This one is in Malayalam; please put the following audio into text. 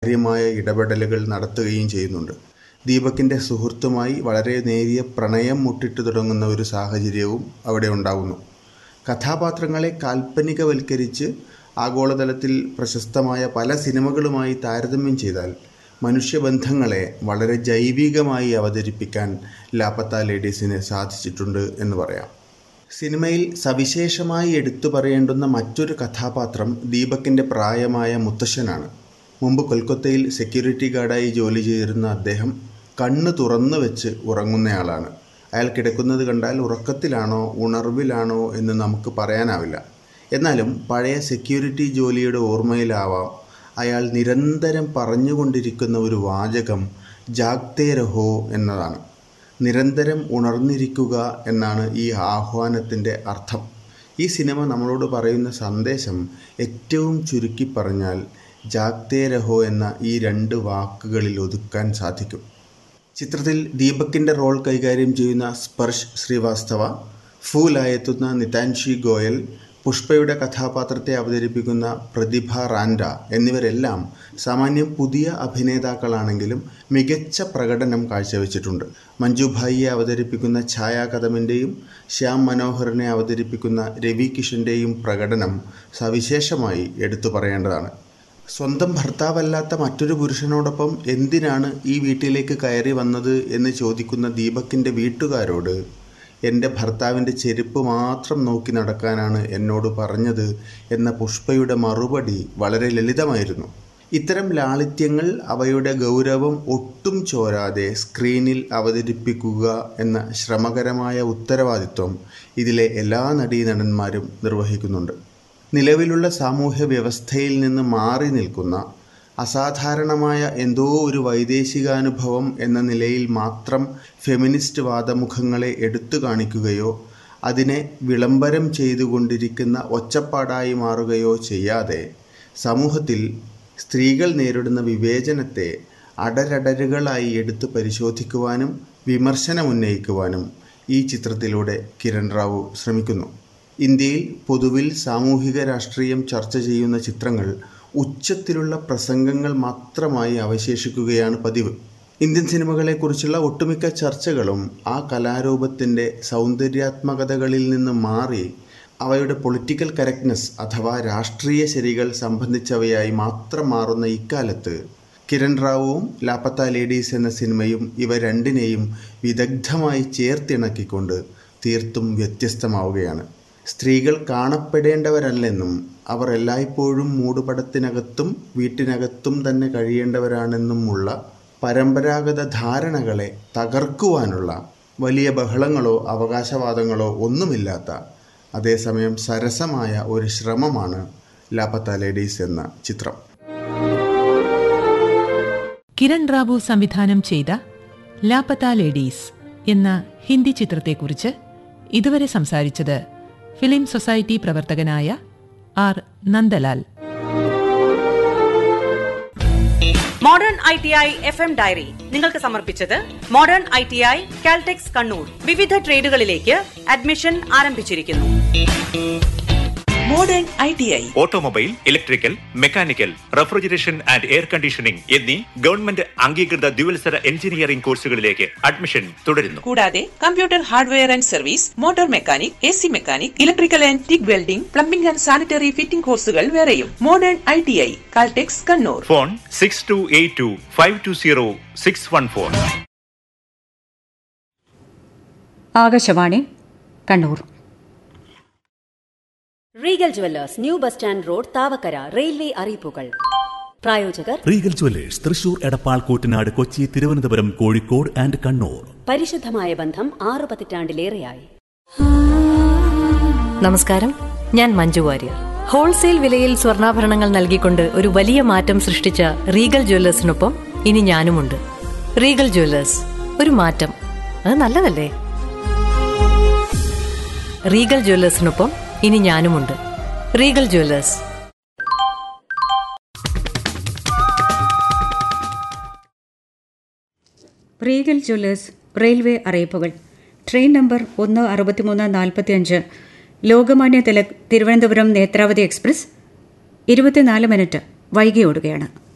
കാര്യമായ ഇടപെടലുകൾ നടത്തുകയും ചെയ്യുന്നുണ്ട് ദീപകിൻ്റെ സുഹൃത്തുമായി വളരെ നേരിയ പ്രണയം മുട്ടിട്ട് തുടങ്ങുന്ന ഒരു സാഹചര്യവും അവിടെ ഉണ്ടാകുന്നു കഥാപാത്രങ്ങളെ കാൽപ്പനികവൽക്കരിച്ച് ആഗോളതലത്തിൽ പ്രശസ്തമായ പല സിനിമകളുമായി താരതമ്യം ചെയ്താൽ മനുഷ്യബന്ധങ്ങളെ വളരെ ജൈവികമായി അവതരിപ്പിക്കാൻ ലാപ്പത്ത ലേഡീസിന് സാധിച്ചിട്ടുണ്ട് എന്ന് പറയാം സിനിമയിൽ സവിശേഷമായി എടുത്തു പറയേണ്ടുന്ന മറ്റൊരു കഥാപാത്രം ദീപകിൻ്റെ പ്രായമായ മുത്തശ്ശനാണ് മുമ്പ് കൊൽക്കത്തയിൽ സെക്യൂരിറ്റി ഗാർഡായി ജോലി ചെയ്തിരുന്ന അദ്ദേഹം കണ്ണ് തുറന്നു വെച്ച് ഉറങ്ങുന്നയാളാണ് അയാൾ കിടക്കുന്നത് കണ്ടാൽ ഉറക്കത്തിലാണോ ഉണർവിലാണോ എന്ന് നമുക്ക് പറയാനാവില്ല എന്നാലും പഴയ സെക്യൂരിറ്റി ജോലിയുടെ ഓർമ്മയിലാവാം അയാൾ നിരന്തരം പറഞ്ഞുകൊണ്ടിരിക്കുന്ന ഒരു വാചകം ജാഗ്തേ രഹോ എന്നതാണ് നിരന്തരം ഉണർന്നിരിക്കുക എന്നാണ് ഈ ആഹ്വാനത്തിൻ്റെ അർത്ഥം ഈ സിനിമ നമ്മളോട് പറയുന്ന സന്ദേശം ഏറ്റവും ചുരുക്കി പറഞ്ഞാൽ ജാഗ്തേ രഹോ എന്ന ഈ രണ്ട് വാക്കുകളിൽ ഒതുക്കാൻ സാധിക്കും ചിത്രത്തിൽ ദീപകിൻ്റെ റോൾ കൈകാര്യം ചെയ്യുന്ന സ്പർശ് ശ്രീവാസ്തവ ഫൂലായെത്തുന്ന നിതാൻഷി ഗോയൽ പുഷ്പയുടെ കഥാപാത്രത്തെ അവതരിപ്പിക്കുന്ന പ്രതിഭ റാൻഡ എന്നിവരെല്ലാം സാമാന്യം പുതിയ അഭിനേതാക്കളാണെങ്കിലും മികച്ച പ്രകടനം കാഴ്ചവെച്ചിട്ടുണ്ട് മഞ്ജു ഭായിയെ അവതരിപ്പിക്കുന്ന ഛായ കദമിൻ്റെയും ശ്യാം മനോഹറിനെ അവതരിപ്പിക്കുന്ന രവി കിഷൻ്റെയും പ്രകടനം സവിശേഷമായി എടുത്തു പറയേണ്ടതാണ് സ്വന്തം ഭർത്താവല്ലാത്ത മറ്റൊരു പുരുഷനോടൊപ്പം എന്തിനാണ് ഈ വീട്ടിലേക്ക് കയറി വന്നത് എന്ന് ചോദിക്കുന്ന ദീപകിൻ്റെ വീട്ടുകാരോട് എൻ്റെ ഭർത്താവിൻ്റെ ചെരുപ്പ് മാത്രം നോക്കി നടക്കാനാണ് എന്നോട് പറഞ്ഞത് എന്ന പുഷ്പയുടെ മറുപടി വളരെ ലളിതമായിരുന്നു ഇത്തരം ലാളിത്യങ്ങൾ അവയുടെ ഗൗരവം ഒട്ടും ചോരാതെ സ്ക്രീനിൽ അവതരിപ്പിക്കുക എന്ന ശ്രമകരമായ ഉത്തരവാദിത്വം ഇതിലെ എല്ലാ നടീനടന്മാരും നിർവഹിക്കുന്നുണ്ട് നിലവിലുള്ള സാമൂഹ്യ വ്യവസ്ഥയിൽ നിന്ന് മാറി നിൽക്കുന്ന അസാധാരണമായ എന്തോ ഒരു വൈദേശികാനുഭവം എന്ന നിലയിൽ മാത്രം ഫെമിനിസ്റ്റ് വാദമുഖങ്ങളെ എടുത്തു കാണിക്കുകയോ അതിനെ വിളംബരം ചെയ്തുകൊണ്ടിരിക്കുന്ന ഒച്ചപ്പാടായി മാറുകയോ ചെയ്യാതെ സമൂഹത്തിൽ സ്ത്രീകൾ നേരിടുന്ന വിവേചനത്തെ അടരടരുകളായി എടുത്ത് പരിശോധിക്കുവാനും വിമർശനമുന്നയിക്കുവാനും ഈ ചിത്രത്തിലൂടെ കിരൺ റാവു ശ്രമിക്കുന്നു ഇന്ത്യയിൽ പൊതുവിൽ സാമൂഹിക രാഷ്ട്രീയം ചർച്ച ചെയ്യുന്ന ചിത്രങ്ങൾ ഉച്ചത്തിലുള്ള പ്രസംഗങ്ങൾ മാത്രമായി അവശേഷിക്കുകയാണ് പതിവ് ഇന്ത്യൻ സിനിമകളെക്കുറിച്ചുള്ള ഒട്ടുമിക്ക ചർച്ചകളും ആ കലാരൂപത്തിൻ്റെ സൗന്ദര്യാത്മകതകളിൽ നിന്ന് മാറി അവയുടെ പൊളിറ്റിക്കൽ കറക്റ്റ്നെസ് അഥവാ രാഷ്ട്രീയ ശരികൾ സംബന്ധിച്ചവയായി മാത്രം മാറുന്ന ഇക്കാലത്ത് കിരൺ റാവുവും ലാപ്പത്ത ലേഡീസ് എന്ന സിനിമയും ഇവ രണ്ടിനെയും വിദഗ്ധമായി ചേർത്തിണക്കിക്കൊണ്ട് തീർത്തും വ്യത്യസ്തമാവുകയാണ് സ്ത്രീകൾ കാണപ്പെടേണ്ടവരല്ലെന്നും അവർ എല്ലായ്പ്പോഴും മൂടുപടത്തിനകത്തും വീട്ടിനകത്തും തന്നെ കഴിയേണ്ടവരാണെന്നുമുള്ള പരമ്പരാഗത ധാരണകളെ തകർക്കുവാനുള്ള വലിയ ബഹളങ്ങളോ അവകാശവാദങ്ങളോ ഒന്നുമില്ലാത്ത അതേസമയം സരസമായ ഒരു ശ്രമമാണ് ലാപ്പത്ത ലേഡീസ് എന്ന ചിത്രം കിരൺ റാവു സംവിധാനം ചെയ്ത ലാപ്പത്ത ലേഡീസ് എന്ന ഹിന്ദി ചിത്രത്തെക്കുറിച്ച് ഇതുവരെ സംസാരിച്ചത് ഫിലിം സൊസൈറ്റി പ്രവർത്തകനായ R Nandalal modern I T I F M diary നിങ്ങൾക്ക് സമർപ്പിച്ചത് modern I T I Caltex Kannur വിവിധ ട്രേഡുകളിലേക്ക് അഡ്മിഷൻ ആരംഭിച്ചിരിക്കുന്നു modern I T I automobile electrical mechanical refrigeration and air conditioning എന്നീ ഗവൺമെന്റ് അംഗീകൃത ദ്വിവത്സര എഞ്ചിനീയറിംഗ് കോഴ്സുകളിലേക്ക് അഡ്മിഷൻ തുടരുന്നു കൂടാതെ computer hardware and service motor mechanic A C mechanic electrical and TIG welding plumbing and sanitary fitting കോഴ്സുകൾ വേറെയും modern I T I Caltex Kannur phone six two eight two five two zero six one four Akashvani Kannur Regal jewellers new bus stand road Thavakkara railway അറിയിപ്പുകൾ പ്രായോജകർ Regal jewellers Thrissur Edappal Koottanad Kochi Thiruvananthapuram Kozhikode and Kannur പരിശുദ്ധമായ ബന്ധം ആറു പതിറ്റാണ്ടിലേറെയായി നമസ്കാരം ഞാൻ മഞ്ജു വാര്യർ ഹോൾസെയിൽ വിലയിൽ സ്വർണ്ണാഭരണങ്ങൾ നൽകിക്കൊണ്ട് ഒരു വലിയ മാറ്റം സൃഷ്ടിച്ച റീഗൽ ജ്വല്ലേഴ്സിനൊപ്പം ഇനി ഞാനുമുണ്ട് റീഗൽ ജ്വല്ലേഴ്സ് ഒരു മാറ്റം അത് നല്ലതല്ലേ റീഗൽ ജ്വല്ലേഴ്സിനൊപ്പം ഇനി ഞാനുമുണ്ട് Regal jewellers Regal jewellers railway അറിയിപ്പുകൾ ട്രെയിൻ നമ്പർ ഒന്ന് അറുപത്തിമൂന്ന് നാൽപ്പത്തിയഞ്ച് ലോകമാന്യ തിലക് തിരുവനന്തപുരം നേത്രാവതി എക്സ്പ്രസ് ഇരുപത്തിനാല് മിനിറ്റ് വൈകി ഓടുകയാണ്